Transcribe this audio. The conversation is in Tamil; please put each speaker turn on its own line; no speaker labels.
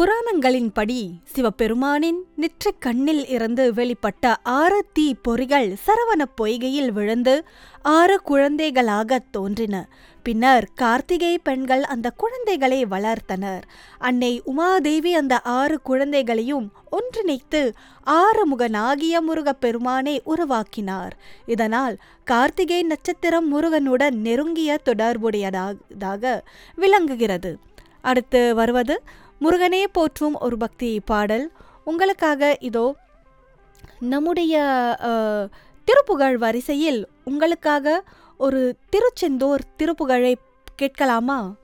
புராணங்களின்படி சிவபெருமானின் நெற்றிக் கண்ணில் இருந்து வெளிப்பட்ட ஆறு தீ பொறிகள் சரவணப் பொய்கையில் விழுந்து ஆறு குழந்தைகளாகத் தோன்றின பின்னர் கார்த்திகை பெண்கள் அந்த குழந்தைகளை வளர்த்தனர் அன்னை உமாதேவி அந்த ஆறு குழந்தைகளையும் ஒன்றிணைத்து ஆறுமுகனாகிய முருகப்பெருமானை உருவாக்கினார் இதனால் கார்த்திகை நட்சத்திரம் முருகனுடன் நெருங்கிய தொடர்புடையதாக விளங்குகிறது அடுத்து வருவது முருகனே போற்றும் ஒரு பக்தி பாடல் உங்களுக்காக இதோ நம்முடைய அஹ், திருப்புகழ் வரிசையில் உங்களுக்காக ஒரு திருச்செந்தூர் திருப்புகழை கேட்கலாமா